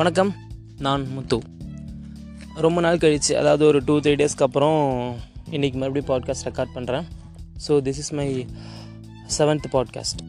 வணக்கம் நான் முத்து ரொம்ப நாள் கழிச்சு அதாவது ஒரு டூ த்ரீ டேஸ்க்கு அப்புறம் இன்றைக்கி மறுபடியும் பாட்காஸ்ட் ரெக்கார்ட் பண்ணுறேன் so this is my seventh podcast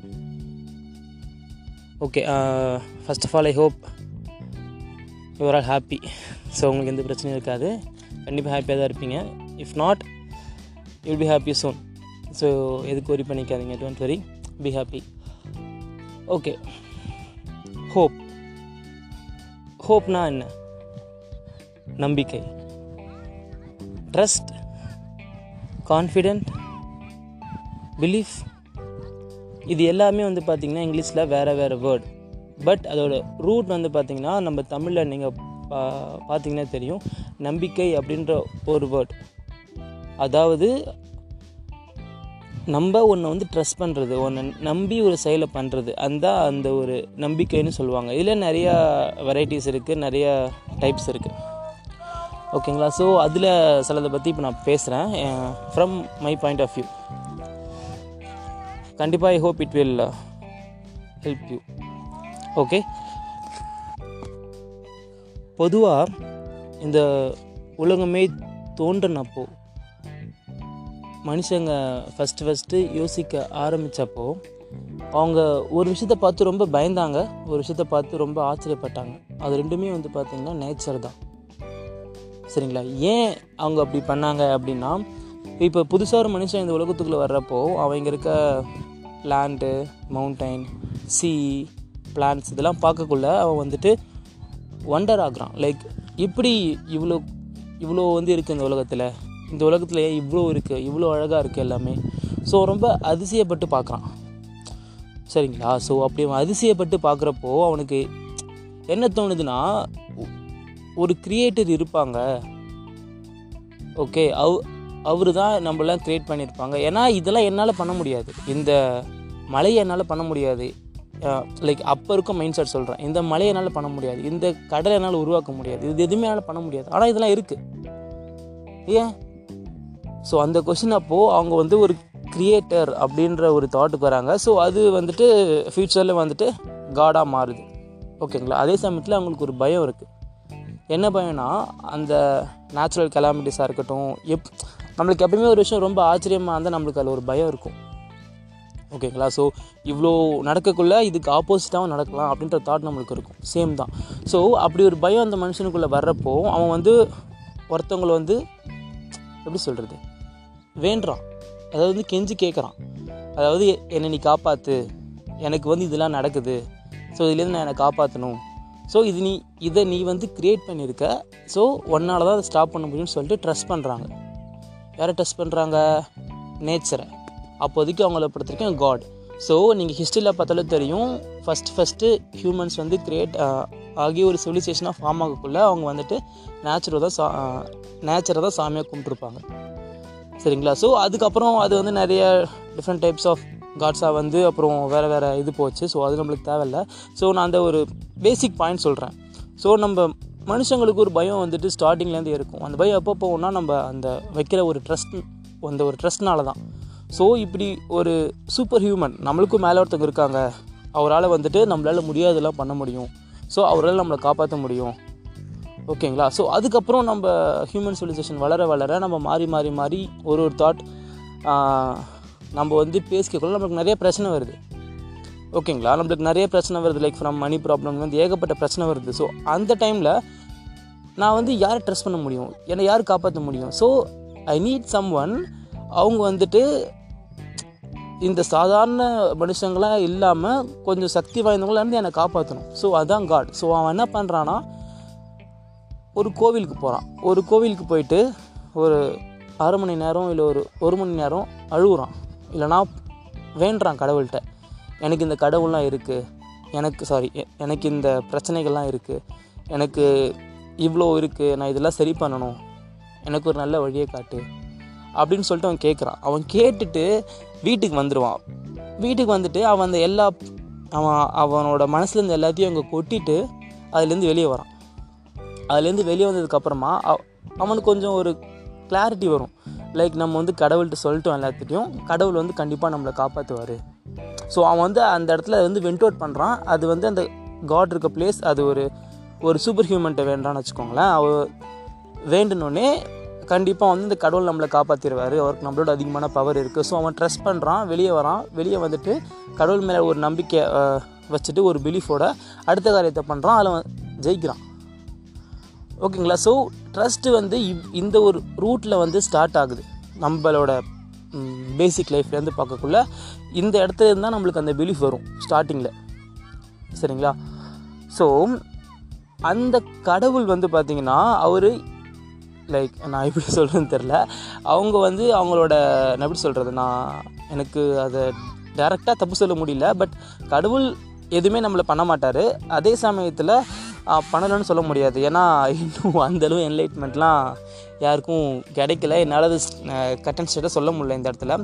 okay first of all I hope you're all happy so உங்களுக்கு எந்த பிரச்சனையும் இருக்காது கண்டிப்பாக ஹாப்பியாக தான் இருப்பீங்க if not you'll be happy soon so எதுக்கு ஒரி பண்ணிக்காதீங்க don't worry be happy okay hope ஹோப்னா என்ன நம்பிக்கை ட்ரஸ்ட் கான்ஃபிடென்ட் பிலீஃப் இது எல்லாமே வந்து பார்த்திங்கன்னா இங்கிலீஷில் வேறு வேறு வேர்ட் பட் அதோட ரூட் வந்து பார்த்திங்கன்னா நம்ம தமிழில் நீங்கள் பா பார்த்தீங்கன்னா தெரியும் நம்பிக்கை அப்படின்ற ஒரு வேர்ட் அதாவது நம்ம ஒன்றை வந்து ட்ரஸ்ட் பண்ணுறது ஒன்றை நம்பி ஒரு செயலை பண்ணுறது அந்த அந்த ஒரு நம்பிக்கைன்னு சொல்லுவாங்க இதில் நிறையா வெரைட்டிஸ் இருக்குது நிறையா டைப்ஸ் இருக்குது ஓகேங்களா ஸோ அதில் சிலதை பற்றி இப்போ நான் பேசுகிறேன் from my point of view கண்டிப்பாக I hope it will help you okay பொதுவாக இந்த உலகமே தோன்றினப்போ மனுஷங்க ஃபஸ்ட்டு ஃபஸ்ட்டு யோசிக்க ஆரம்பித்தப்போ அவங்க ஒரு விஷயத்தை பார்த்து ரொம்ப பயந்தாங்க ஒரு விஷயத்தை பார்த்து ரொம்ப ஆச்சரியப்பட்டாங்க அது ரெண்டுமே வந்து பார்த்திங்கன்னா நேச்சர் தான் சரிங்களா ஏன் அவங்க அப்படி பண்ணாங்க அப்படின்னா இப்போ புதுசாக ஒரு மனுஷன் இந்த உலகத்துக்குள்ளே வர்றப்போ அவங்க இருக்க லேண்டு மவுண்டைன் சி பிளான்ஸ் இதெல்லாம் பார்க்கக்குள்ள அவன் வந்துட்டு ஒண்டர் ஆகுறான் லைக் இப்படி இவ்வளோ இவ்வளோ வந்து இருக்குது இந்த உலகத்தில் இந்த உலகத்தில் ஏன் இவ்வளோ இருக்குது இவ்வளோ அழகாக இருக்குது எல்லாமே ஸோ ரொம்ப அதிசயப்பட்டு பார்க்குறான் சரிங்களா ஸோ அப்படி அவன் அதிசயப்பட்டு பார்க்குறப்போ அவனுக்கு என்ன தோணுதுன்னா ஒரு கிரியேட்டர் இருப்பாங்க ஓகே அவ் அவர் தான் நம்மளாம் க்ரியேட் பண்ணியிருப்பாங்க ஏன்னா இதெல்லாம் என்னால் பண்ண முடியாது இந்த மலையை என்னால் பண்ண முடியாது லைக் அப்போ இருக்க மைண்ட் செட் சொல்கிறேன் இந்த மலையை என்னால் பண்ண முடியாது இந்த கடலை என்னால் உருவாக்க முடியாது இது எதுவுமே என்னால் பண்ண முடியாது ஆனால் இதெல்லாம் இருக்குது ஏன் ஸோ அந்த கொஷின் அப்போது அவங்க வந்து ஒரு க்ரியேட்டர் அப்படின்ற ஒரு தாட்டுக்கு வராங்க ஸோ அது வந்துட்டு ஃப்யூச்சரில் வந்துட்டு காடாக மாறுது ஓகேங்களா அதே சமயத்தில் அவங்களுக்கு ஒரு பயம் இருக்குது என்ன பயம்னா அந்த நேச்சுரல் கலாமிட்டிஸாக இருக்கட்டும் எப் நம்மளுக்கு எப்பயுமே ஒரு விஷயம் ரொம்ப ஆச்சரியமாக இருந்தால் நம்மளுக்கு அதில் ஒரு பயம் இருக்கும் ஓகேங்களா ஸோ இவ்வளோ நடக்கக்குள்ளே இதுக்கு ஆப்போசிட்டாகவும் நடக்கலாம் அப்படின்ற தாட் நம்மளுக்கு இருக்கும் சேம் தான் ஸோ அப்படி ஒரு பயம் அந்த மனுஷனுக்குள்ளே வர்றப்போ அவன் வந்து ஒருத்தவங்களை வந்து எப்படி சொல்கிறது வேண்டுறான் அதாவது வந்து கெஞ்சி கேட்குறான் அதாவது என்னை நீ காப்பாற்று எனக்கு வந்து இதெல்லாம் நடக்குது ஸோ இதுலேருந்து நான் என்னை காப்பாற்றணும் ஸோ இது நீ இதை நீ வந்து க்ரியேட் பண்ணியிருக்க ஸோ ஒன்னால் தான் அதை ஸ்டாப் பண்ண முடியும்னு சொல்லிட்டு ட்ரஸ்ட் பண்ணுறாங்க யாரை ட்ரஸ்ட் பண்ணுறாங்க நேச்சரை அப்போதைக்கு அவங்கள பொறுத்திருக்கேன் காட் ஸோ நீங்கள் ஹிஸ்ட்ரியில் பார்த்தாலும் தெரியும் ஃபஸ்ட் ஃபஸ்ட்டு ஹியூமன்ஸ் வந்து க்ரியேட் ஆகி ஒரு சிவிலைசேஷனாக ஃபார்ம் ஆகக்குள்ளே அவங்க வந்துட்டு நேச்சுரை தான் சா நேச்சரை தான் சாமியாக கும்பிட்ருப்பாங்க சரிங்களா ஸோ அதுக்கப்புறம் அது வந்து நிறைய டிஃப்ரெண்ட் டைப்ஸ் ஆஃப் காட்ஸாக வந்து அப்புறம் வேறு வேறு இது போச்சு ஸோ அது நம்மளுக்கு தேவையில்ல ஸோ நான் அந்த ஒரு பேசிக் பாயிண்ட் சொல்கிறேன் ஸோ நம்ம மனுஷங்களுக்கு ஒரு பயம் வந்துட்டு ஸ்டார்டிங்லேருந்து இருக்கும் அந்த பயம் எப்போ போகும்னா நம்ம அந்த வைக்கிற ஒரு ட்ரஸ்ட் அந்த ஒரு ட்ரஸ்ட்னால தான் ஸோ இப்படி ஒரு சூப்பர் ஹியூமன் நம்மளுக்கும் மேலே ஒருத்தவங்க இருக்காங்க அவரால் வந்துட்டு நம்மளால் முடியாதெல்லாம் பண்ண முடியும் ஸோ அவரால் நம்மளை காப்பாற்ற முடியும் ஓகேங்களா ஸோ அதுக்கப்புறம் நம்ம ஹியூமன் சிவிலைசேஷன் வளர வளர நம்ம மாறி மாறி மாறி ஒரு ஒரு தாட் நம்ம வந்து பேசிக்கக்குள்ள நம்மளுக்கு நிறைய பிரச்சனை வருது ஓகேங்களா நம்மளுக்கு நிறைய பிரச்சனை வருது லைக் ஃப்ரம் மணி ப்ராப்ளம் வந்து ஏகப்பட்ட பிரச்சனை வருது ஸோ அந்த டைமில் நான் வந்து யாரை ட்ரஸ்ட் பண்ண முடியும் என்னை யார் காப்பாற்ற முடியும் so I need someone அவங்க வந்துட்டு இந்த சாதாரண மனுஷங்களாம் இல்லாமல் கொஞ்சம் சக்தி வாய்ந்தவங்களாருந்து என்னை காப்பாற்றணும் ஸோ அதான் காட் ஸோ அவன் என்ன பண்ணுறான்னா ஒரு கோவிலுக்கு போகிறான் ஒரு கோவிலுக்கு போயிட்டு ஒரு அரை மணி நேரம் இல்லை ஒரு ஒரு மணி நேரம் அழுகுறான் இல்லைனா வேண்டுறான் கடவுள்கிட்ட எனக்கு இந்த கடவுள்லாம் இருக்குது எனக்கு சாரி எனக்கு இந்த பிரச்சனைகள்லாம் இருக்குது எனக்கு இவ்வளோ இருக்குது நான் இதெல்லாம் சரி பண்ணணும் எனக்கு ஒரு நல்ல வழியை காட்டு அப்படின்னு சொல்லிட்டு அவன் கேட்குறான் அவன் கேட்டுட்டு வீட்டுக்கு வந்துடுவான் வீட்டுக்கு வந்துட்டு அவன் அந்த எல்லா அவன் அவனோட மனசுலேருந்து எல்லாத்தையும் அங்கே கொட்டிட்டு அதுலேருந்து வெளியே வரான் அதுலேருந்து வெளியே வந்ததுக்கப்புறமா அவனுக்கு கொஞ்சம் ஒரு கிளாரிட்டி வரும் லைக் நம்ம வந்து கடவுள்கிட்ட சொல்லிட்டோம் எல்லாத்துட்டையும் கடவுள் வந்து கண்டிப்பாக நம்மளை காப்பாற்றுவார் ஸோ அவன் வந்து அந்த இடத்துல வந்து வெண்ட் அவுட் பண்ணுறான் அது வந்து அந்த காட் இருக்க பிளேஸ் அது ஒரு ஒரு சூப்பர் ஹியூமன்ட்ட வேண்டான்னு வச்சுக்கோங்களேன் அவர் வேண்டுனோடனே கண்டிப்பாக வந்து இந்த கடவுள் நம்மளை காப்பாற்றிடுவார் அவருக்கு நம்மளோட அதிகமான பவர் இருக்குது ஸோ அவன் ட்ரஸ்ட் பண்ணுறான் வெளியே வரான் வெளியே வந்துட்டு கடவுள் மேலே ஒரு நம்பிக்கை அஹ், வச்சுட்டு ஒரு பிலீஃபோட அடுத்த காரியத்தை பண்ணுறான் அதில் அவன் ஜெயிக்கிறான் ஓகேங்களா ஸோ ட்ரஸ்ட்டு வந்து இவ் இந்த ஒரு ரூட்டில் வந்து ஸ்டார்ட் ஆகுது நம்மளோட பேசிக் லைஃப்லேருந்து பார்க்கக்குள்ள இந்த இடத்துல இருந்தால் நம்மளுக்கு அந்த பிலீஃப் வரும் ஸ்டார்டிங்கில் சரிங்களா ஸோ அந்த கடவுள் வந்து பார்த்திங்கன்னா அவர் லைக் நான் எப்படி சொல்கிறேன்னு தெரில அவங்க வந்து அவங்களோட நான் எப்படி சொல்கிறது நான் எனக்கு அதை டேரெக்டாக தப்பு சொல்ல முடியல பட் கடவுள் எதுவுமே நம்மளை பண்ண மாட்டார் அதே சமயத்தில் பண்ணலன்னு சொல்ல முடியாது ஏன்னா இன்னும் அந்தளவு என்லைட்மெண்ட்லாம் யாருக்கும் கிடைக்கல என்னால் அது கட்டன் ஸ்டேட்டாக சொல்ல முடியல இந்த இடத்துல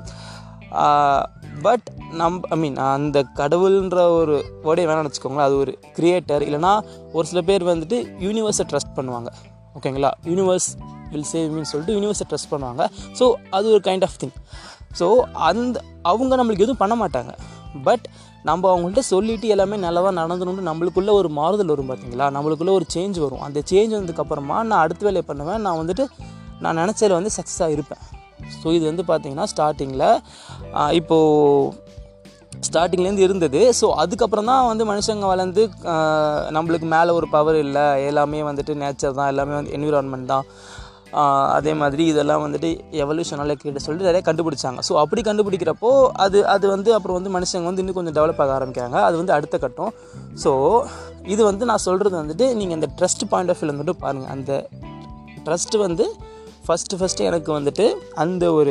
பட் நம் ஐ மீன் அந்த கடவுள்ன்ற ஒரு வேர்டே வேணாம்னு வச்சுக்கோங்களேன் அது ஒரு கிரியேட்டர் இல்லைனா ஒரு சில பேர் வந்துட்டு யூனிவர்ஸை ட்ரஸ்ட் பண்ணுவாங்க ஓகேங்களா யூனிவர்ஸ் வில் சேவ் மீன் சொல்லிட்டு யூனிவர்ஸை ட்ரஸ்ட் பண்ணுவாங்க ஸோ அது ஒரு கைண்ட் ஆஃப் திங் ஸோ அந்த அவங்க நம்மளுக்கு எதுவும் பண்ண மாட்டாங்க பட் நம்ம அவங்கள்ட்ட சொல்லிட்டு எல்லாமே நல்லவா நடந்தணும்னு நம்மளுக்குள்ள ஒரு மாறுதல் வரும் பார்த்தீங்களா நம்மளுக்குள்ள ஒரு சேஞ்ச் வரும் அந்த சேஞ்ச் வந்ததுக்கப்புறமா நான் அடுத்த வேலையை பண்ணுவேன் நான் வந்துட்டு நான் நினச்சதில் வந்து சக்ஸஸாக இருப்பேன் ஸோ இது வந்து பார்த்தீங்கன்னா ஸ்டார்டிங்கில் இப்போது ஸ்டார்டிங்லேருந்து இருந்தது ஸோ அதுக்கப்புறம் தான் வந்து மனுஷங்க வளர்ந்து ஆஹ், நம்மளுக்கு மேலே ஒரு பவர் இல்லை எல்லாமே வந்துட்டு நேச்சர் தான் எல்லாமே வந்து என்விரான்மெண்ட் தான் ஆஹ், அதே மாதிரி இதெல்லாம் வந்துட்டு எவல்யூஷனால கிட்ட சொல்லிட்டு நிறைய கண்டுபிடிச்சாங்க ஸோ அப்படி கண்டுபிடிக்கிறப்போ அது அது வந்து அப்புறம் வந்து மனுஷங்க வந்து இன்னும் கொஞ்சம் டெவலப் ஆக ஆரம்பிக்கிறாங்க அது வந்து அடுத்த கட்டம் ஸோ இது வந்து நான் சொல்கிறது வந்துட்டு நீங்கள் இந்த ட்ரஸ்ட் பாயிண்ட் ஆஃப் வியூவில் வந்துட்டு பாருங்கள் அந்த ட்ரஸ்ட்டு வந்து ஃபஸ்ட்டு ஃபஸ்ட்டு எனக்கு வந்துட்டு அந்த ஒரு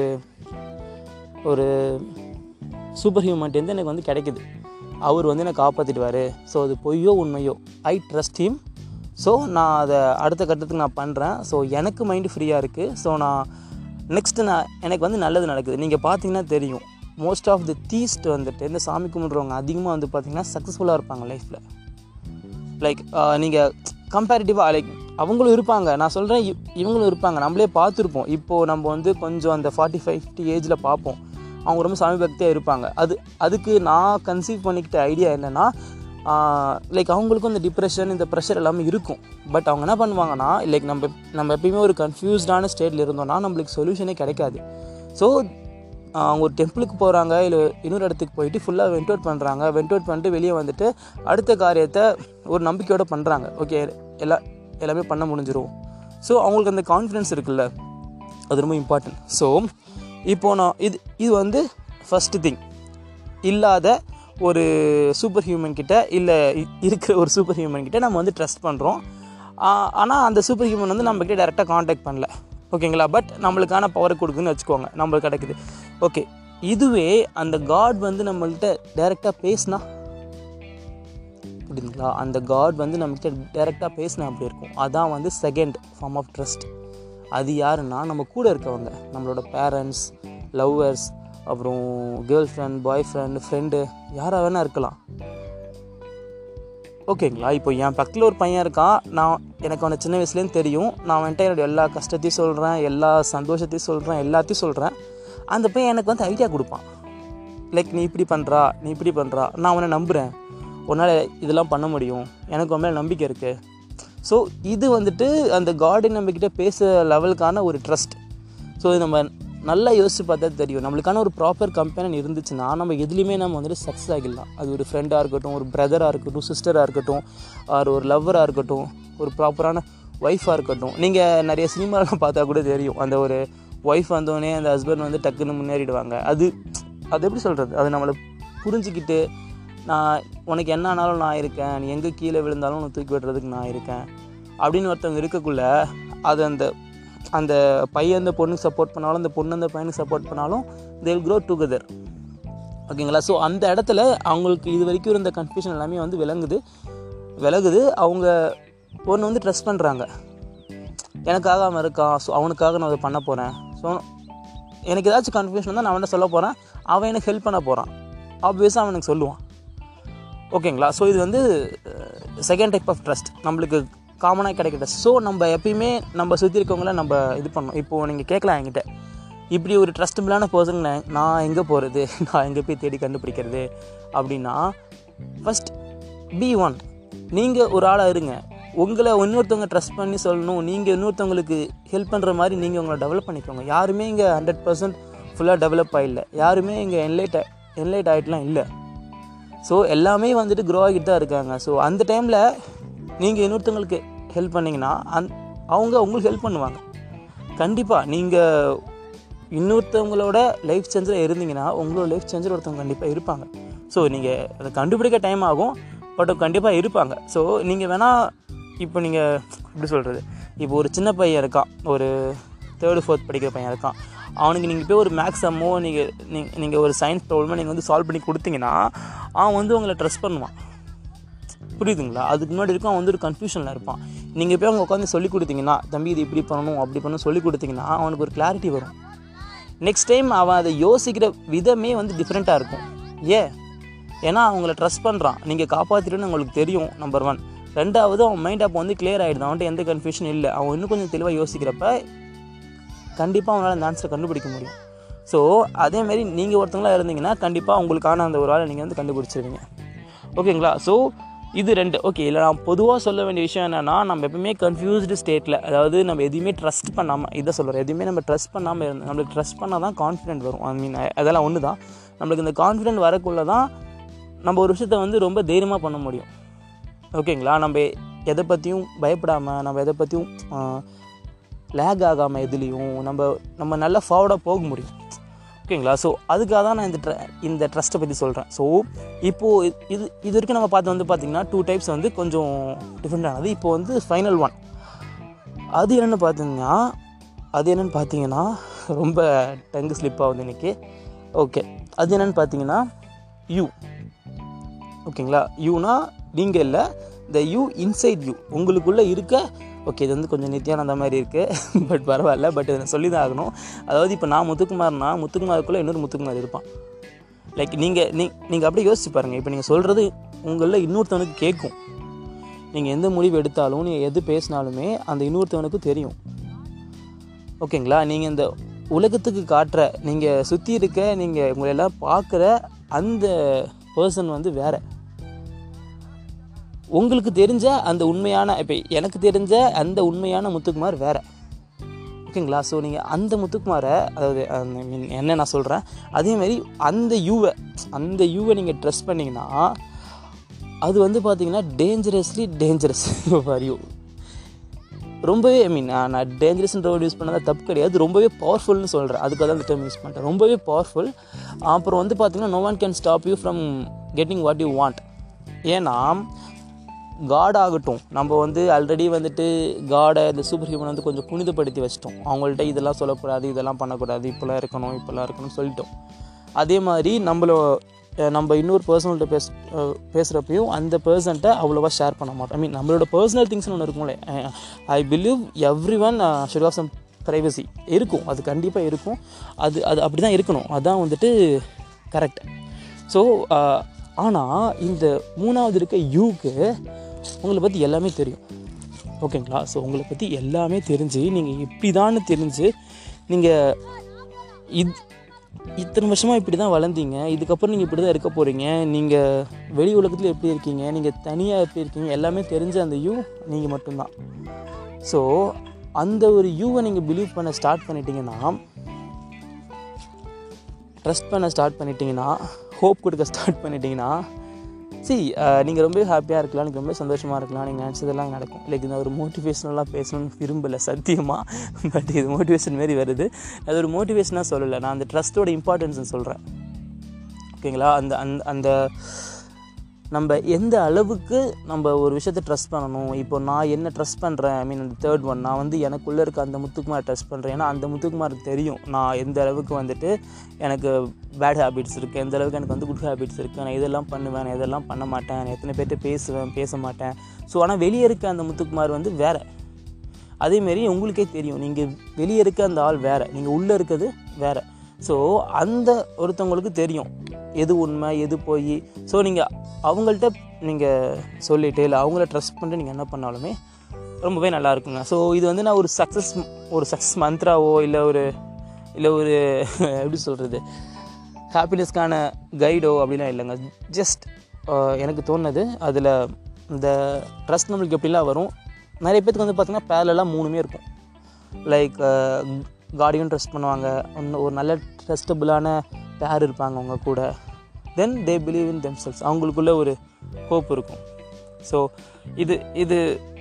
ஒரு சூப்பர் ஹியூமன்ட்டேருந்து எனக்கு வந்து கிடைக்குது அவர் வந்து என்னை காப்பாற்றிடுவார் ஸோ அது பொய்யோ உண்மையோ ஐ ட்ரஸ்ட் ஹிம் ஸோ நான் அதை அடுத்த கட்டத்துக்கு நான் பண்ணுறேன் ஸோ எனக்கு மைண்டு ஃப்ரீயாக இருக்குது ஸோ நான் நெக்ஸ்ட்டு நான் எனக்கு வந்து நல்லது நடக்குது நீங்கள் பார்த்தீங்கன்னா தெரியும் மோஸ்ட் ஆஃப் தி தீஸ்ட் வந்துட்டு இந்த சாமி கும்பிட்றவங்க அதிகமாக வந்து பார்த்தீங்கன்னா சக்ஸஸ்ஃபுல்லாக இருப்பாங்க லைஃப்பில் லைக் நீங்கள் கம்பேரிட்டிவாக லைக் அவங்களும் இருப்பாங்க நான் சொல்கிறேன் இவங்களும் இருப்பாங்க நம்மளே பார்த்துருப்போம் இப்போது நம்ம வந்து கொஞ்சம் அந்த ஃபார்ட்டி ஃபைவ் ஃபிஃப்டி ஏஜில் பார்ப்போம் அவங்க ரொம்ப சாமி பக்தியாக இருப்பாங்க அது அதுக்கு நான் கன்சீவ் பண்ணிக்கிட்ட ஐடியா என்னென்னா லைக் அவங்களுக்கும் இந்த டிப்ரெஷன் இந்த ப்ரெஷர் எல்லாமே இருக்கும் பட் அவங்க என்ன பண்ணுவாங்கன்னா லைக் நம்ம நம்ம எப்பயுமே ஒரு கன்ஃபியூஸ்டான ஸ்டேட்டில் இருந்தோம்னா நம்மளுக்கு சொல்யூஷனே கிடைக்காது ஸோ அவங்க ஒரு டெம்பிளுக்கு போகிறாங்க இல்லை இன்னொரு இடத்துக்கு போயிட்டு ஃபுல்லாக வெண்ட் அவுட் பண்ணுறாங்க வெண்ட் அவுட் பண்ணிட்டு வெளியே வந்துட்டு அடுத்த காரியத்தை ஒரு நம்பிக்கையோடு பண்ணுறாங்க ஓகே எல்லா எல்லாமே பண்ண முடிஞ்சிரும் ஸோ அவங்களுக்கு அந்த கான்ஃபிடென்ஸ் இருக்குல்ல அது ரொம்ப இம்பார்ட்டன்ட் ஸோ இப்போ நான் இது இது வந்து ஃபஸ்ட்டு திங் இல்லாத ஒரு சூப்பர் ஹியூமன் கிட்ட இல்லை இருக்கிற ஒரு சூப்பர் ஹியூமன் கிட்ட நம்ம வந்து ட்ரஸ்ட் பண்ணுறோம் ஆனால் அந்த சூப்பர் ஹியூமன் வந்து நம்மக்கிட்ட டேரெக்டாக காண்டாக்ட் பண்ணல ஓகேங்களா பட் நம்மளுக்கான பவர் கொடுக்குதுன்னு வச்சுக்கோங்க நம்மளுக்கு கிடைக்குது ஓகே இதுவே அந்த காட் வந்து நம்மள்கிட்ட டைரெக்டாக பேசினா புரியுதுங்களா அந்த காட் வந்து நம்மகிட்ட டைரெக்டாக பேசினா அப்படி இருக்கும் அதான் வந்து செகண்ட் ஃபார்ம் ஆஃப் ட்ரஸ்ட் அது யாருன்னா நம்ம கூட இருக்கவங்க நம்மளோட பேரண்ட்ஸ் லவ்வர்ஸ் அப்புறம் girlfriend boyfriend friend யாராக வேணால் இருக்கலாம் ஓகேங்களா இப்போ என் பக்கத்தில் ஒரு பையன் இருக்கான் நான் எனக்கு அவனை சின்ன வயசுலேருந்து தெரியும் நான் வந்துட்டு என்னோட எல்லா கஷ்டத்தையும் சொல்கிறேன் எல்லா சந்தோஷத்தையும் சொல்கிறேன் எல்லாத்தையும் சொல்கிறேன் அந்த பையன் எனக்கு வந்து ஐடியா கொடுப்பான் லைக் நீ இப்படி பண்ணுறா நீ இப்படி பண்ணுறா நான் அவனை நம்புகிறேன் உன்னால் இதெல்லாம் பண்ண முடியும் எனக்கு உன் மேலே நம்பிக்கை இருக்குது ஸோ இது வந்துட்டு அந்த கார்டன் நம்மக்கிட்ட பேச லெவலுக்கான ஒரு ட்ரஸ்ட் ஸோ இது நம்ம நல்லா யோசிச்சு பார்த்தா தெரியும் நம்மளுக்கான ஒரு ப்ராப்பர் கம்பெனி இருந்துச்சுன்னா நம்ம எதுலேயுமே நம்ம வந்துட்டு சக்ஸஸ் ஆகிடலாம் அது ஒரு ஃப்ரெண்டாக இருக்கட்டும் ஒரு பிரதராக இருக்கட்டும் சிஸ்டராக இருக்கட்டும் ஆர் ஒரு லவ்வராக இருக்கட்டும் ஒரு ப்ராப்பரான ஒய்ஃபாக இருக்கட்டும் நீங்கள் நிறைய சினிமாலாம் பார்த்தா கூட தெரியும் அந்த ஒரு ஒய்ஃப் வந்தோடனே அந்த ஹஸ்பண்ட் வந்து டக்குன்னு முன்னேறிடுவாங்க அது அது எப்படி சொல்கிறது அது நம்மளை புரிஞ்சுக்கிட்டு நான் உனக்கு என்ன ஆனாலும் நான் இருக்கேன் நீ எங்கே கீழே விழுந்தாலும் உன்னை தூக்கி விடுறதுக்கு நான் இருக்கேன் அப்படின்னு ஒருத்தவங்க இருக்கக்குள்ள அது அந்த அந்த பையன் அந்த பொண்ணுக்கு சப்போர்ட் பண்ணாலும் அந்த பொண்ணு அந்த பையனுக்கு சப்போர்ட் பண்ணாலும் தே வில் க்ரோ டுகெதர் ஓகேங்களா ஸோ அந்த இடத்துல அவங்களுக்கு இது வரைக்கும் இருந்த கன்ஃபியூஷன் எல்லாமே வந்து விளங்குது விலகுது அவங்க ஒன்று வந்து ட்ரெஸ் பண்ணுறாங்க எனக்காக அவன் இருக்கான் ஸோ அவனுக்காக நான் அதை பண்ண போகிறேன் ஸோ எனக்கு ஏதாச்சும் கன்ஃபியூஷன் தான் நான் அவன்கிட்ட சொல்ல போகிறேன் அவன் எனக்கு ஹெல்ப் பண்ண போகிறான் ஆப்வியஸாக அவன் எனக்கு சொல்லுவான் ஓகேங்களா ஸோ இது வந்து செகண்ட் டைப் ஆஃப் ட்ரஸ்ட் நம்மளுக்கு காமனாக கிடைக்கிற ஸோ நம்ம எப்பயுமே நம்ம சுற்றி இருக்கவங்கள நம்ம இது பண்ணோம் இப்போது நீங்கள் கேட்கலாம் என்கிட்ட இப்படி ஒரு ட்ரஸ்டபிளான பர்சன் நான் எங்கே போகிறது நான் எங்கே போய் தேடி கண்டுபிடிக்கிறது அப்படின்னா ஃபஸ்ட் பி ஒன் நீங்கள் ஒரு ஆளாக இருங்க உங்களை இன்னொருத்தவங்க ட்ரஸ்ட் பண்ணி சொல்லணும் நீங்கள் இன்னொருத்தவங்களுக்கு ஹெல்ப் பண்ணுற மாதிரி நீங்கள் உங்களை டெவலப் பண்ணிக்கோங்க யாருமே இங்கே ஹண்ட்ரட் பர்சன்ட் ஃபுல்லாக டெவலப் ஆகிடல யாருமே இங்கே என்லைட் என்லைட் ஆகிட்டுலாம் இல்லை ஸோ எல்லாமே வந்துட்டு க்ரோ ஆகிட்டு தான் இருக்காங்க ஸோ அந்த டைமில் நீங்கள் இன்னொருத்தவங்களுக்கு ஹெல்ப் பண்ணிங்கன்னா அந் அவங்க உங்களுக்கு ஹெல்ப் பண்ணுவாங்க கண்டிப்பாக நீங்கள் இன்னொருத்தவங்களோட லைஃப் சேஞ்சராக இருந்தீங்கன்னா உங்களோட லைஃப் சேஞ்சர் ஒருத்தவங்க கண்டிப்பாக இருப்பாங்க ஸோ நீங்கள் அதை கண்டுபிடிக்க டைம் ஆகும் பட் கண்டிப்பாக இருப்பாங்க ஸோ நீங்கள் வேணால் இப்போ நீங்கள் எப்படி சொல்கிறது இப்போ ஒரு சின்ன பையன் இருக்கான் ஒரு தேர்டு ஃபோர்த் படிக்கிற பையன் இருக்கான் அவனுக்கு நீங்கள் போய் ஒரு மேக்ஸ் அம்மோ நீங்கள் நீங்கள் நீங்கள் ஒரு சயின்ஸ் ப்ராப்ளமோ நீங்கள் வந்து சால்வ் பண்ணி கொடுத்தீங்கன்னா அவன் வந்து உங்களை ட்ரஸ்ட் பண்ணுவான் புரியுதுங்களா அதுக்கு முன்னாடி இருக்கும் அவன் வந்து ஒரு கன்ஃபியூஷனில் இருப்பான் நீங்கள் போய் அவங்க உட்காந்து சொல்லி கொடுத்தீங்கன்னா தம்பி இது இப்படி பண்ணணும் அப்படி பண்ணணும் சொல்லி கொடுத்தீங்கன்னா அவனுக்கு ஒரு கிளாரிட்டி வரும் நெக்ஸ்ட் டைம் அவன் அதை யோசிக்கிற விதமே வந்து டிஃப்ரெண்ட்டாக இருக்கும் ஏன் ஏன்னா அவங்கள ட்ரஸ்ட் பண்ணுறான் நீங்கள் காப்பாற்றிடுன்னு உங்களுக்கு தெரியும் நம்பர் ஒன் ரெண்டாவது அவன் மைண்ட் அப்போ வந்து கிளியர் ஆகிடுது அவன்கிட்ட எந்த கன்ஃபியூஷன் இல்லை அவன் இன்னும் கொஞ்சம் தெளிவாக யோசிக்கிறப்ப கண்டிப்பாக அவனால் அந்த ஆன்சரை கண்டுபிடிக்க முடியும் ஸோ அதேமாரி நீங்கள் ஒருத்தங்களா இருந்தீங்கன்னா கண்டிப்பாக உங்களுக்கான அந்த ஒரு ஆளை நீங்கள் வந்து கண்டுபிடிச்சிருவீங்க ஓகேங்களா ஸோ இது ரெண்டு ஓகே இல்லை நான் பொதுவாக சொல்ல வேண்டிய விஷயம் என்னென்னா நம்ம எப்பவுமே கன்ஃபியூஸ்டு ஸ்டேட்டில் அதாவது நம்ம எதுவுமே ட்ரஸ்ட் பண்ணாமல் இதை சொல்கிறோம் எதுவுமே நம்ம ட்ரஸ்ட் பண்ணாமல் இருந்து நம்மளுக்கு ட்ரஸ்ட் பண்ணால் தான் கான்ஃபிடென்ட் வரும் ஐ மீன் அதெல்லாம் ஒன்று தான் நம்மளுக்கு இந்த கான்ஃபிடென்ட் வரக்குள்ள தான் நம்ம ஒரு விஷயத்த வந்து ரொம்ப தைரியமாக பண்ண முடியும் ஓகேங்களா நம்ம எதை பற்றியும் பயப்படாமல் நம்ம எதை பற்றியும் லேக் ஆகாமல் எதுலேயும் நம்ம நம்ம நல்லா ஃபார்வர்டாக போக முடியும் ஓகேங்களா ஸோ அதுக்காக தான் நான் இந்த ட்ர இந்த ட்ரஸ்ட்டை பற்றி சொல்கிறேன் ஸோ இப்போது இது இது வரைக்கும் நம்ம பார்த்து வந்து பார்த்திங்கன்னா டூ டைப்ஸ் வந்து கொஞ்சம் டிஃப்ரெண்ட்டானது இப்போ வந்து ஃபைனல் ஒன் அது என்னென்னு பார்த்தீங்கன்னா அது என்னென்னு பார்த்தீங்கன்னா ரொம்ப டங்கு ஸ்லிப் ஆகுது இன்றைக்கி ஓகே அது என்னென்னு பார்த்தீங்கன்னா யூ ஓகேங்களா யூனா நீங்கள் இல்லை இந்த யூ இன்சைட் யூ உங்களுக்குள்ளே இருக்க ஓகே இது வந்து கொஞ்சம் நித்தியானந்த மாதிரி இருக்குது பட் பரவாயில்ல பட் இதை சொல்லி தான் ஆகணும் அதாவது இப்போ நான் முத்துக்குமார்னா முத்துக்குமாருக்குள்ளே இன்னொரு முத்துக்குமார் இருப்பான் லைக் நீங்கள் நீ நீங்கள் அப்படியே யோசிச்சு பாருங்கள் இப்போ நீங்கள் சொல்கிறது உங்களில் இன்னொருத்தவனுக்கு கேட்கும் நீங்கள் எந்த முடிவு எடுத்தாலும் நீங்கள் எது பேசினாலுமே அந்த இன்னொருத்தவனுக்கு தெரியும் ஓகேங்களா நீங்கள் இந்த உலகத்துக்கு காட்டுற நீங்கள் சுற்றி இருக்க நீங்கள் உங்களெல்லாம் பார்க்குற அந்த பர்சன் வந்து வேறு உங்களுக்கு தெரிஞ்ச அந்த உண்மையான இப்போ எனக்கு தெரிஞ்ச அந்த உண்மையான முத்துக்குமார் வேறு ஓகேங்களா ஸோ நீங்கள் அந்த முத்துக்குமாரை அதாவது அந்த மீன் என்ன நான் சொல்கிறேன் அதேமாதிரி அந்த யூவை அந்த யூவை நீங்கள் ட்ரெஸ் பண்ணிங்கன்னா அது வந்து பார்த்தீங்கன்னா டேஞ்சரஸ்லி டேஞ்சரஸ் ஃபார் யூ ரொம்பவே ஐ மீன் நான் டேஞ்சரஸ்ன்ற வேர்டு யூஸ் பண்ணால் தப்பு கிடையாது ரொம்பவே பவர்ஃபுல்னு சொல்கிறேன் அதுக்காக தான் அந்த டேர்ம் யூஸ் பண்ணுறேன் ரொம்பவே பவர்ஃபுல் அப்புறம் வந்து பார்த்தீங்கன்னா no one can stop you from getting what you want ஏன்னா காட் ஆகட்டும் நம்ம வந்து ஆல்ரெடி வந்துட்டு காடை இந்த சூப்பர் ஹியூமன் வந்து கொஞ்சம் புனிதப்படுத்தி வச்சிட்டோம் அவங்கள்ட்ட இதெல்லாம் சொல்லக்கூடாது இதெல்லாம் பண்ணக்கூடாது இப்போல்லாம் இருக்கணும் இப்போல்லாம் இருக்கணும்னு சொல்லிட்டோம் அதே மாதிரி நம்மள நம்ம இன்னொரு பர்சனல்கிட்ட பேச பேசுகிறப்பையும் அந்த பர்சன்ட்ட அவ்வளோவா ஷேர் பண்ண மாட்டோம் ஐ மீன் நம்மளோட பர்சனல் திங்ஸ்னு ஒன்று இருக்கும்ல I believe everyone should have some privacy இருக்கும் அது கண்டிப்பாக இருக்கும் அது அது அப்படி தான் இருக்கணும் அதான் வந்துட்டு கரெக்ட் ஸோ ஆனால் இந்த மூணாவது இருக்க யூக்கு உங்களை பற்றி எல்லாமே தெரியும் ஓகேங்களா ஸோ உங்களை பற்றி எல்லாமே தெரிஞ்சு நீங்கள் இப்படி தான் தெரிஞ்சு நீங்கள் இது இத்தனை வருஷமாக இப்படி தான் வளர்ந்தீங்க இதுக்கப்புறம் நீங்கள் இப்படி தான் இருக்க போகிறீங்க நீங்கள் வெளி உலகத்தில் எப்படி இருக்கீங்க நீங்கள் தனியாக எப்படி இருக்கீங்க எல்லாமே தெரிஞ்ச அந்த யூ நீங்கள் மட்டும்தான் ஸோ அந்த ஒரு யூவை நீங்கள் பிலீவ் பண்ண ஸ்டார்ட் பண்ணிட்டீங்கன்னா ட்ரஸ்ட் பண்ண ஸ்டார்ட் பண்ணிட்டீங்கன்னா ஹோப் கொடுக்க ஸ்டார்ட் பண்ணிட்டீங்கன்னா சி நீங்கள் ரொம்ப ஹாப்பியாக இருக்கலாம் எனக்கு ரொம்ப சந்தோஷமாக இருக்கலாம் நீங்கள் நினச்சதெல்லாம் நடக்கும் லைக் இந்த ஒரு மோட்டிவேஷனலாக பேசணும்னு விரும்பலை சத்தியமாக பட் இது மோட்டிவேஷன் மாரி வருது அது ஒரு மோட்டிவேஷனாக சொல்லலை நான் அந்த ட்ரஸ்ட்டோட இம்பார்ட்டன்ஸ்னு சொல்கிறேன் ஓகேங்களா அந்த அந்த அந்த நம்ம எந்த அளவுக்கு நம்ம ஒரு விஷயத்தை ட்ரஸ்ட் பண்ணணும் இப்போ நான் என்ன ட்ரஸ்ட் பண்ணுறேன் ஐ மீன் அந்த தேர்ட் ஒன் நான் வந்து எனக்குள்ளே இருக்க அந்த முத்துக்குமார் ட்ரஸ்ட் பண்ணுறேன் ஏன்னா அந்த முத்துக்குமாருக்கு தெரியும் நான் எந்த அளவுக்கு வந்துட்டு எனக்கு பேட் ஹேபிட்ஸ் இருக்குது எந்த அளவுக்கு எனக்கு வந்து குட் ஹேபிட்ஸ் இருக்குது நான் இதெல்லாம் பண்ணுவேன் நான் இதெல்லாம் பண்ண மாட்டேன் நான் எத்தனை பேர்கிட்ட பேசுவேன் பேச மாட்டேன் ஸோ ஆனால் வெளியே இருக்க அந்த முத்துக்குமார் வந்து வேறு அதேமாரி உங்களுக்கே தெரியும் நீங்கள் வெளியே இருக்க அந்த ஆள் வேறு நீங்கள் உள்ளே இருக்கிறது வேறு ஸோ அந்த ஒருத்தவங்களுக்கு தெரியும் எது உண்மை எது போய் ஸோ நீங்கள் அவங்கள்ட்ட நீங்கள் சொல்லிவிட்டு இல்லை அவங்கள ட்ரஸ்ட் பண்ணிட்டு நீங்கள் என்ன பண்ணாலுமே ரொம்பவே நல்லா இருக்குங்க ஸோ இது வந்து நான் ஒரு சக்ஸஸ் ஒரு சக்ஸஸ் மந்த்ராவோ இல்லை ஒரு இல்லை ஒரு எப்படி சொல்கிறது ஹாப்பினஸ்க்கான கைடோ அப்படிலாம் இல்லைங்க ஜஸ்ட் எனக்கு தோணுது அதில் இந்த ட்ரஸ்ட் நம்மளுக்கு எப்படிலாம் வரும் நிறைய பேத்துக்கு வந்து பார்த்திங்கன்னா பேரலாம் மூணுமே இருக்கும் லைக் கார்டியன் ட்ரஸ்ட் பண்ணுவாங்க ஒன்று ஒரு நல்ல ட்ரஸ்டபுளான பேர் இருப்பாங்க அவங்க கூட தென் தே பிலீவ் இன் தெம்செல்ஸ் அவங்களுக்குள்ள ஒரு ஹோப் இருக்கும் ஸோ இது இது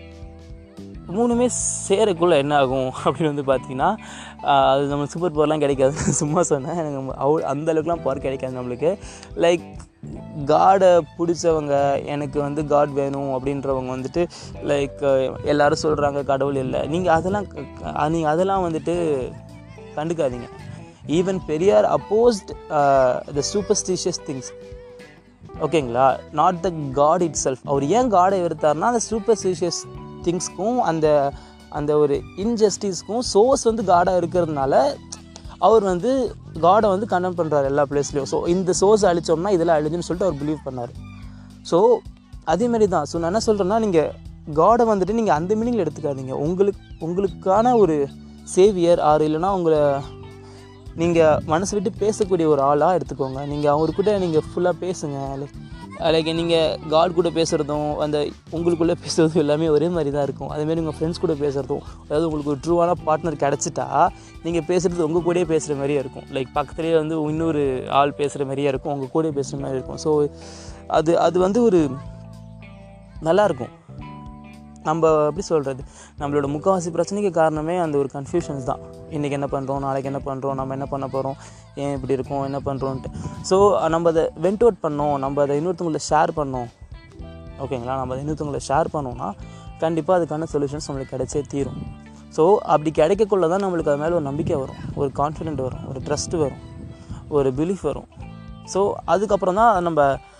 மூணுமே சேரக்குள்ள என்ன ஆகும் அப்படின்னு வந்து பார்த்தீங்கன்னா ஆஹ், அது நம்ம சூப்பர் பவர்லாம் கிடைக்காது சும்மா சொன்னேன் எனக்கு அவ் அந்த அளவுக்குலாம் பவர் கிடைக்காது நம்மளுக்கு லைக் காடை பிடிச்சவங்க எனக்கு வந்து காட் வேணும் அப்படின்றவங்க வந்துட்டு லைக் எல்லாரும் சொல்கிறாங்க கடவுள் இல்லை நீங்கள் அதெல்லாம் நீங்கள் அதெல்லாம் வந்துட்டு கண்டுக்காதீங்க even Periyar opposed the superstitious things ஓகேங்களா not the God itself அவர் ஏன் காடை வெறுத்தார்னா அந்த சூப்பர்ஸ்டிஷியஸ் திங்ஸ்க்கும் அந்த அந்த ஒரு இன்ஜஸ்டிஸ்க்கும் சோர்ஸ் வந்து காடாக இருக்கிறதுனால அவர் வந்து காடை வந்து கண்டெம் பண்ணுறாரு எல்லா பிளேஸ்லையும் ஸோ இந்த சோர்ஸ் அழிச்சோம்னா இதெல்லாம் அழிஞ்சுன்னு சொல்லிட்டு அவர் பிலீவ் பண்ணார் ஸோ அதேமாரி தான் ஸோ நான் என்ன சொல்கிறேன்னா நீங்கள் காடை வந்துட்டு நீங்கள் அந்த மீனிங்கில் எடுத்துக்காதீங்க உங்களுக்கு உங்களுக்கான ஒரு சேவியர் ஆர் இல்லைன்னா உங்களை நீங்கள் மனசு விட்டு பேசக்கூடிய ஒரு ஆளாக எடுத்துக்கோங்க நீங்கள் அவர்கிட்ட நீங்கள் ஃபுல்லாக பேசுங்க லைக் லைக் நீங்கள் காட் கூட பேசுகிறதும் அந்த உங்களுக்குள்ளே பேசுகிறதும் எல்லாமே ஒரே மாதிரி தான் இருக்கும் அதேமாரி உங்கள் ஃப்ரெண்ட்ஸ் கூட பேசுகிறதும் அதாவது உங்களுக்கு ஒரு ட்ரூவான பார்ட்னர் கிடச்சிட்டா நீங்கள் பேசுகிறது உங்கள் கூடயே பேசுகிற மாதிரியே இருக்கும் லைக் பக்கத்துலேயே வந்து இன்னொரு ஆள் பேசுகிற மாதிரியே இருக்கும் உங்கள் கூடயே பேசுகிற மாதிரி இருக்கும் ஸோ அது அது வந்து ஒரு நல்லாயிருக்கும் நம்ம எப்படி சொல்கிறது நம்மளோட முக்கால்வாசி பிரச்சனைக்கு காரணமே அந்த ஒரு கன்ஃபியூஷன்ஸ் தான் இன்றைக்கி என்ன பண்ணுறோம் நாளைக்கு என்ன பண்ணுறோம் நம்ம என்ன பண்ண போகிறோம் ஏன் இப்படி இருக்கோம் என்ன பண்ணுறோன்ட்டு ஸோ நம்ம அதை வெண்ட் அவுட் பண்ணோம் நம்ம அதை இன்னொருத்தவங்கள ஷேர் பண்ணோம் ஓகேங்களா நம்ம அதை இன்னொருத்தவங்கள ஷேர் பண்ணோம்னா கண்டிப்பாக அதுக்கான சொல்யூஷன்ஸ் நம்மளுக்கு கிடைச்சே தீரும் ஸோ அப்படி கிடைக்கக்குள்ள தான் நம்மளுக்கு அது மேலே ஒரு நம்பிக்கை வரும் ஒரு கான்ஃபிடென்ட் வரும் ஒரு ட்ரஸ்ட் வரும் ஒரு பிலீஃப் வரும் ஸோ அதுக்கப்புறம் தான் நம்ம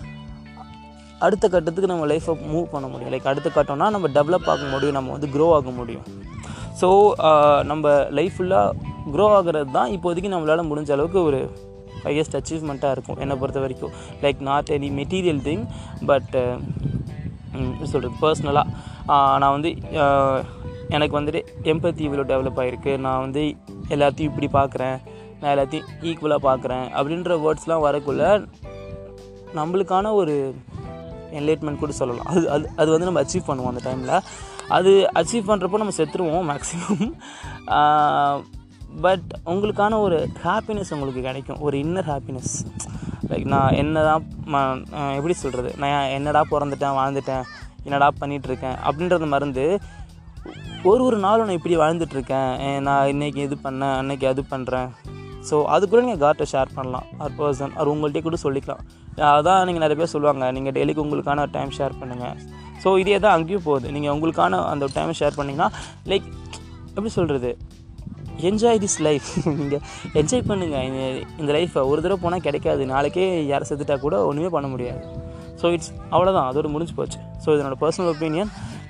அடுத்த கட்டத்துக்கு நம்ம லைஃப்பை மூவ் பண்ண முடியும் லைக் அடுத்த கட்டம்னா நம்ம டெவலப் ஆக முடியும் நம்ம வந்து க்ரோ ஆக முடியும் ஸோ நம்ம லைஃப் ஃபுல்லாக க்ரோ ஆகிறது தான் இப்போதைக்கு நம்மளால் முடிஞ்ச அளவுக்கு ஒரு ஹையஸ்ட் அச்சீவ்மெண்ட்டாக இருக்கும் என்னை பொறுத்த வரைக்கும் like not any material thing but சொல்கிறது பர்சனலாக நான் வந்து ஆஹ், எனக்கு வந்துட்டு எம்பத்தி இவ்வளோ டெவலப் ஆகிருக்கு நான் வந்து எல்லாத்தையும் இப்படி பார்க்குறேன் நான் எல்லாத்தையும் ஈக்குவலாக பார்க்குறேன் அப்படின்ற வேர்ட்ஸ்லாம் வரக்குள்ள நம்மளுக்கான ஒரு என்லைட்மெண்ட் கூட சொல்லலாம் அது அது அது வந்து நம்ம அச்சீவ் பண்ணுவோம் அந்த டைமில் அது அச்சீவ் பண்ணுறப்போ நம்ம செத்துருவோம் மேக்ஸிமம் பட் உங்களுக்கான ஒரு ஹாப்பினஸ் உங்களுக்கு கிடைக்கும் ஒரு இன்னர் ஹாப்பினஸ் லைக் நான் என்ன தான் எப்படி சொல்கிறது நான் என்னடா பிறந்துட்டேன் வாழ்ந்துட்டேன் என்னடா பண்ணிகிட்ருக்கேன் அப்படின்றத மறந்து ஒரு ஒரு நாளும் நான் இப்படி வாழ்ந்துட்டுருக்கேன் நான் இன்றைக்கி இது பண்ணேன் அன்னைக்கு அது பண்ணுறேன் ஸோ அது கூட நீங்கள் கார்ட்டை ஷேர் பண்ணலாம் ஆர் பர்சன் அது உங்கள்கிட்ட கூட சொல்லிக்கலாம் அதான் நீங்கள் நிறைய பேர் சொல்லுவாங்க நீங்கள் டெய்லிக்கு உங்களுக்கான டைம் ஷேர் பண்ணுங்கள் ஸோ இதே தான் அங்கேயும் போகுது நீங்கள் உங்களுக்கான அந்த டைம் ஷேர் பண்ணிங்கன்னா லைக் எப்படி சொல்கிறது என்ஜாய் திஸ் லைஃப் நீங்கள் என்ஜாய் பண்ணுங்கள் இந்த இந்த லைஃப்பை ஒரு தடவை போனால் கிடைக்காது நாளைக்கே யாரை செத்துட்டா கூட ஒன்றுமே பண்ண முடியாது ஸோ இட்ஸ் அவ்வளோதான் அதோட முடிஞ்சு போச்சு ஸோ இது என்னோட personal opinion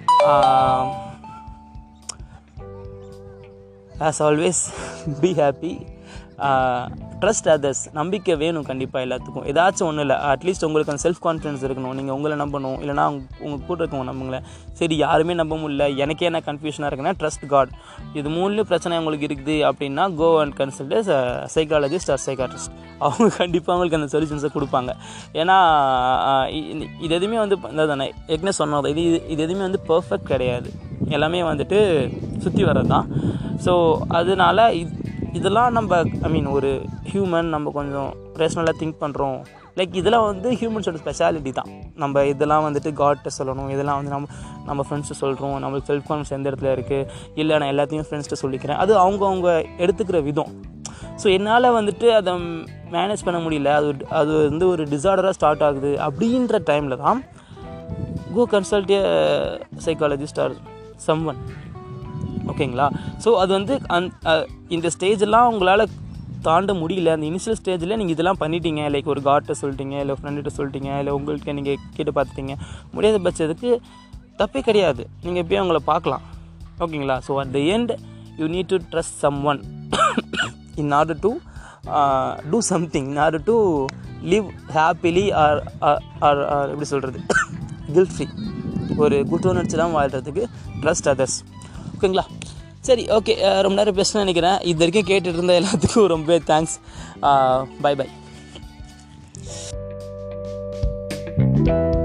as always be happy trust others நம்பிக்கை வேணும் கண்டிப்பாக எல்லாத்துக்கும் ஏதாச்சும் ஒன்றும் இல்லை அட்லீஸ்ட் உங்களுக்கு அந்த செல்ஃப் கான்ஃபிடன்ஸ் இருக்கணும் நீங்கள் உங்களை நம்பணும் இல்லைனா உங்கள் கூட இருக்கவங்க நம்புங்களேன் சரி யாருமே நம்ப முடியல எனக்கே என்ன கன்ஃபியூஷனாக இருக்குன்னா ட்ரஸ்ட் காட் இது மூணுலேயும் பிரச்சனை உங்களுக்கு இருக்குது அப்படின்னா go and consult psychologist or psychiatrist அவங்க கண்டிப்பாக அவங்களுக்கு அந்த சொல்யூஷன்ஸை கொடுப்பாங்க ஏன்னா ஆஹ் இ- இது எதுவுமே வந்து தானே ஏற்கனவே சொன்னது இது இது- இது எதுவுமே வந்து பர்ஃபெக்ட் கிடையாது எல்லாமே வந்துட்டு சுற்றி வர்றது தான் ஸோ அதனால இது இதெல்லாம் நம்ம ஐ மீன் ஒரு ஹியூமன் நம்ம கொஞ்சம் ரேஷ்னலாக திங்க் பண்ணுறோம் லைக் இதெல்லாம் வந்து ஹியூமன்ஸோட ஸ்பெஷாலிட்டி தான் நம்ம இதெல்லாம் வந்துட்டு காட்ட சொல்லணும் இதெல்லாம் வந்து நம்ம நம்ம ஃப்ரெண்ட்ஸ்ட்டு சொல்கிறோம் நம்மளுக்கு செல்ஃப் கான்ஃபிடன்ஸ் எந்த இடத்துல இருக்குது இல்லை நான் எல்லாத்தையும் ஃப்ரெண்ட்ஸ்ட்டு சொல்லிக்கிறேன் அது அவங்கவுங்க எடுத்துக்கிற விதம் ஸோ என்னால் வந்துட்டு அதை மேனேஜ் பண்ண முடியல அது ஒரு- அது வந்து ஒரு டிசார்டராக ஸ்டார்ட் ஆகுது அப்படின்ற டைமில் தான் go consult psychologist or someone ஓகேங்களா ஸோ அது வந்து அந் அ- இந்த ஸ்டேஜெல்லாம் உங்களால் தாண்ட முடியல அந்த இனிஷியல் ஸ்டேஜில் நீங்கள் இதெல்லாம் பண்ணிட்டீங்க லைக் ஒரு கார்ட்ட சொல்லிட்டீங்க இல்லை ஃப்ரெண்டுகிட்ட சொல்லிட்டீங்க இல்லை உங்கள்கிட்ட நீங்கள் கேட்டு பார்த்துட்டீங்க முடியாத பட்சத்துக்கு தப்பே கிடையாது நீங்கள் எப்பயும் அவங்கள பார்க்கலாம் ஓகேங்களா so at the end you need to trust someone in order to do something in order to live happily or or எப்படி சொல்கிறது கில்ட் ஃப்ரீ ஒரு குற்ற உணர்ச்சிலாம் வாழ்கிறதுக்கு ட்ரஸ்ட் அதர்ஸ் ஓகேங்களா சரி ஓகே ரொம்ப நேரம் பேசணும்னு நினைக்கிறேன் இது வரைக்கும் கேட்டுட்டு இருந்த எல்லாத்துக்கும் ரொம்ப தேங்க்ஸ் பை பை